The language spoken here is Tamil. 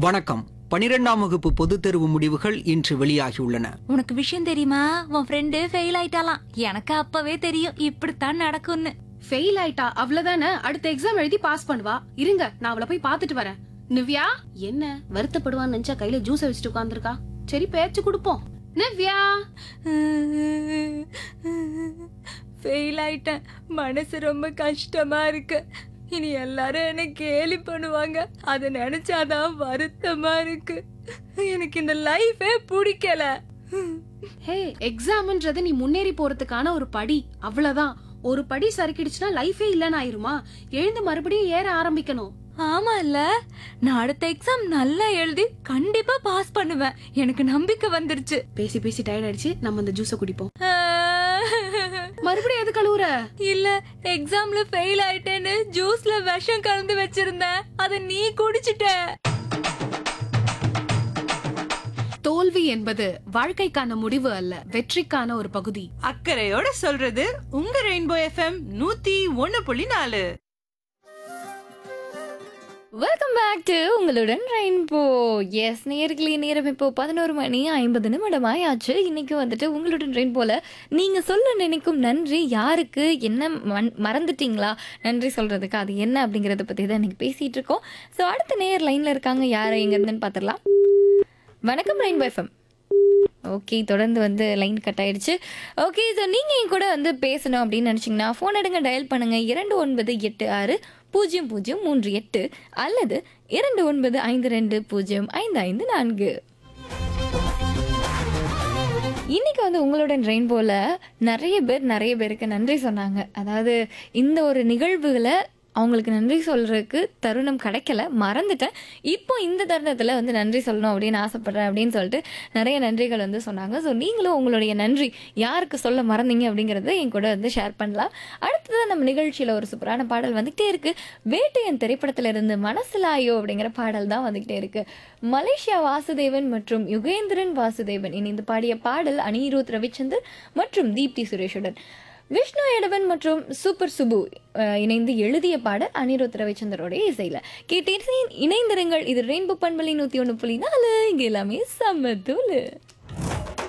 வணக்கம் பனிரெண்டாம் வகுப்பு பொதுத் தேர்வு முடிவுகள் இன்று வெளியாகியுள்ளன உனக்கு விஷயம் தெரியுமா உன் ஃப்ரெண்டு ஃபெயில் ஆயிட்டாலாம் எனக்கு அப்பவே தெரியும் இப்படித்தான் நடக்கும்னு ஃபெயில் ஆயிட்டா அவ்வளவுதானே அடுத்த எக்ஸாம் எழுதி பாஸ் பண்ணுவா இருங்க நான் அவளை போய் பாத்துட்டு வரேன் நிவ்யா என்ன வருத்தப்படுவான்னு நினைச்சா கையில ஜூஸ் வச்சுட்டு உட்கார்ந்திருக்கா சரி பேச்சு கொடுப்போம் நிவ்யா ஃபெயில் ஆயிட்டேன் மனசு ரொம்ப கஷ்டமா இருக்கு இனி எல்லாரும் என்ன கேலி பண்ணுவாங்க அதை நினைச்சாதான் வருத்தமா இருக்கு எனக்கு இந்த லைஃபே பிடிக்கல ஹே எக்ஸாம்ன்றது நீ முன்னேறி போறதுக்கான ஒரு படி அவ்வளவுதான் ஒரு படி சறுக்கிடுச்சுன்னா லைஃபே இல்லைன்னு ஆயிருமா எழுந்து மறுபடியும் ஏற ஆரம்பிக்கணும் ஆமா இல்ல நான் அடுத்த எக்ஸாம் நல்லா எழுதி கண்டிப்பா பாஸ் பண்ணுவேன் எனக்கு நம்பிக்கை வந்துருச்சு பேசி பேசி டயர்ட் ஆயிடுச்சு நம்ம அந்த ஜூஸ குடிப்போம் மறுபடியும் எது கழுவுற இல்ல எக்ஸாம்ல ஃபெயில் ஆயிட்டேன்னு ஜூஸ்ல விஷம் கலந்து வச்சிருந்தேன் அத நீ குடிச்சிட்ட தோல்வி என்பது வாழ்க்கைக்கான முடிவு அல்ல வெற்றிக்கான ஒரு பகுதி அக்கறையோட சொல்றது உங்க ரெயின்போ எஃப்எம் நூத்தி ஒன்னு புள்ளி நாலு வெல்கம் பேக் டு உங்களுடன் ரெயின்போ எஸ் நேர்களே நேரம் இப்போ பதினோரு மணி ஐம்பது நிமிடமாய் ஆச்சு இன்னைக்கு வந்துட்டு உங்களுடன் ரெயின்போல நீங்க சொல்ல நினைக்கும் நன்றி யாருக்கு என்ன மன்- மறந்துட்டீங்களா நன்றி சொல்றதுக்கு அது என்ன அப்படிங்கறத பத்தி தான் இன்னைக்கு பேசிட்டு இருக்கோம் ஸோ அடுத்த நேர் லைன்ல இருக்காங்க யார் எங்க இருந்துன்னு பார்த்துடலாம் வணக்கம் ரெயின்போ எஃப்எம் ஓகே தொடர்ந்து வந்து லைன் கட் ஆயிடுச்சு ஓகே ஸோ நீங்கள் என் கூட வந்து பேசணும் அப்படின்னு நினச்சிங்கன்னா ஃபோன் எடுங்க டயல் பண்ணுங்க இரண்டு ஒன்பது எட்டு ஆறு பூஜ்ஜியம் பூஜ்ஜியம் மூன்று எட்டு அல்லது இரண்டு ஒன்பது ஐந்து ரெண்டு பூஜ்ஜியம் ஐந்து ஐந்து நான்கு இன்னைக்கு வந்து உங்களுடன் ரெயின்போல நிறைய பேர் நிறைய பேருக்கு நன்றி சொன்னாங்க அதாவது இந்த ஒரு நிகழ்வுகளை அவங்களுக்கு நன்றி சொல்றதுக்கு தருணம் கிடைக்கல மறந்துட்டேன் இப்போ இந்த தருணத்தில் வந்து நன்றி சொல்லணும் அப்படின்னு ஆசைப்படுறேன் அப்படின்னு சொல்லிட்டு நிறைய நன்றிகள் வந்து சொன்னாங்க ஸோ நீங்களும் உங்களுடைய நன்றி யாருக்கு சொல்ல மறந்தீங்க அப்படிங்கிறத என் கூட வந்து ஷேர் பண்ணலாம் அடுத்தது நம்ம நிகழ்ச்சியில் ஒரு சூப்பரான பாடல் வந்துகிட்டே இருக்கு வேட்டையன் திரைப்படத்துல இருந்து மனசிலாயோ அப்படிங்கிற பாடல் தான் வந்துகிட்டே இருக்கு மலேசியா வாசுதேவன் மற்றும் யுகேந்திரன் வாசுதேவன் இணைந்து பாடிய பாடல் அனிருத் ரவிச்சந்தர் மற்றும் தீப்தி சுரேஷுடன் விஷ்ணு எடவன் மற்றும் சூப்பர் சுபு அஹ், இணைந்து எழுதிய பாடல் அனிருத் ரவிச்சந்தரோடைய இசையில கேட்டு இணைந்திருங்கள் இது ரெயின்போ பண்பலை நூத்தி ஒன்று புள்ளி நாலு இங்க எல்லாமே செம்ம தூளு